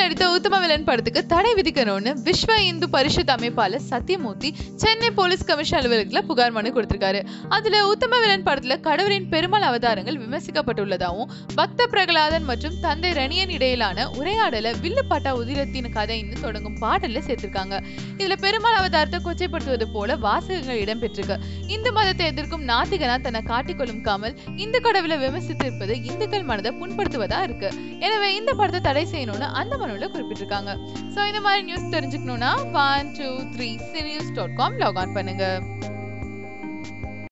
நடித்த உத்தம வில்லன் படத்துக்கு தடை விதிக்கணும்னு விஸ்வ இந்து பரிஷத் அமைப்பாளர் சத்யமூர்த்தி சென்னை போலீஸ் கமிஷன் அலுவலகத்துல புகார் மனு கொடுத்திருக்காரு அதுல உத்தம வில்லன் படத்துல கடவுளின் பெருமாள் அவதாரங்கள் விமர்சிக்கப்பட்டுள்ளதாகவும் பக்த பிரகலாதன் மற்றும் தந்தை ரணியன் இடையிலான உரையாடல வில்லுப்பாட்டா உதிரத்தின் கதைன்னு தொடங்கும் பாடல்ல சேர்த்திருக்காங்க இதுல பெருமாள் அவதாரத்தை கொச்சைப்படுத்துவது போல வாசகங்கள் இடம்பெற்றிருக்கு இந்து மதத்தை எதிர்க்கும் நாத்திகனா தன்னை காட்டிக்கொள்ளும் கமல் இந்து கடவுளை விமர்சித்திருப்பது இந்துக்கள் மனதை புண்படுத்துவதா இருக்கு எனவே இந்த படத்தை தடை செய்யணும்னு அந்த மனுவில் குறிப்பிட்டிருக்காங்க ஸோ இந்த மாதிரி நியூஸ் தெரிஞ்சுக்கணும்னா one two three cinenews dot com log on பண்ணுங்க